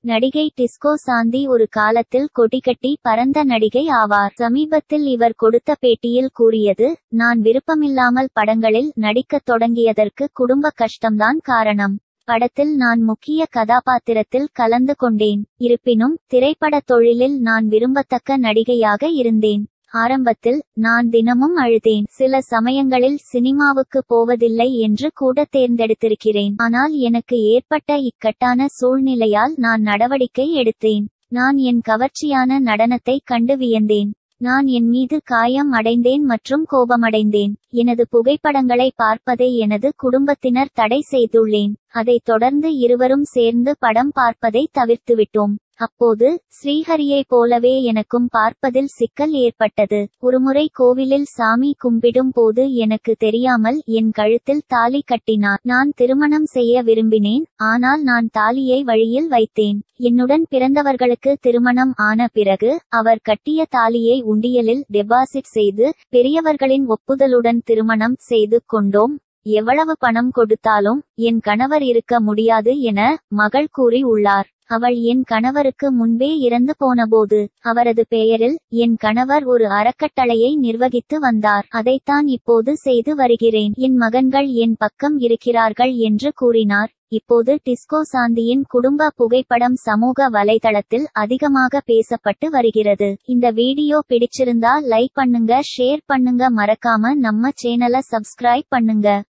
நடிகை டிஸ்கோ சாந்தி ஒரு காலத்தில் கொடிகட்டி பறந்த நடிகை ஆவார் சமீபத்தில் இவர் கொடுத்த பேட்டியில் கூறியது நான் விருப்பமில்லாமல் படங்களில் நடிக்கத் தொடங்கியதற்கு குடும்ப கஷ்டம்தான் காரணம் படத்தில் நான் முக்கிய கதாபாத்திரத்தில் கலந்து கொண்டேன் இருப்பினும் திரைப்படத் தொழிலில் நான் விரும்பத்தக்க நடிகையாக இருந்தேன் ஆரம்பத்தில் நான் தினமும் அழுதேன் சில சமயங்களில் சினிமாவுக்கு போவதில்லை என்று கூட தேர்ந்தெடுத்திருக்கிறேன் ஆனால் எனக்கு ஏற்பட்ட இக்கட்டான சூழ்நிலையால் நான் நடவடிக்கை எடுத்தேன் நான் என் கவர்ச்சியான நடனத்தை கண்டு வியந்தேன் நான் என் மீது காயம் அடைந்தேன் மற்றும் கோபமடைந்தேன் எனது புகைப்படங்களை பார்ப்பதை எனது குடும்பத்தினர் தடை செய்துள்ளேன் அதைத் தொடர்ந்து இருவரும் சேர்ந்து படம் பார்ப்பதை தவிர்த்துவிட்டோம் அப்போது ஸ்ரீஹரியைப் போலவே எனக்கும் பார்ப்பதில் சிக்கல் ஏற்பட்டது ஒருமுறை கோவிலில் சாமி கும்பிடும் போது எனக்கு தெரியாமல் என் கழுத்தில் தாலி கட்டினார் நான் திருமணம் செய்ய விரும்பினேன் ஆனால் நான் தாலியை வழியில் வைத்தேன் என்னுடன் பிறந்தவர்களுக்கு திருமணம் ஆன பிறகு அவர் கட்டிய தாலியை உண்டியலில் டெபாசிட் செய்து பெரியவர்களின் ஒப்புதலுடன் திருமணம் செய்து கொண்டோம் எவ்வளவு பணம் கொடுத்தாலும் என் கணவர் இருக்க முடியாது என மகள் கூறி உள்ளார் அவள் என் கணவருக்கு முன்பே இறந்து போனபோது அவரது பெயரில் என் கணவர் ஒரு அறக்கட்டளையை நிர்வகித்து வந்தார் அதைத்தான் இப்போது செய்து வருகிறேன் என் மகன்கள் என் பக்கம் இருக்கிறார்கள் என்று கூறினார் இப்போது டிஸ்கோ சாந்தியின் குடும்ப புகைப்படம் சமூக வலைதளத்தில் அதிகமாக பேசப்பட்டு வருகிறது இந்த வீடியோ பிடிச்சிருந்தா லைக் பண்ணுங்க ஷேர் பண்ணுங்க மறக்காம நம்ம சேனலை சப்ஸ்கிரைப் பண்ணுங்க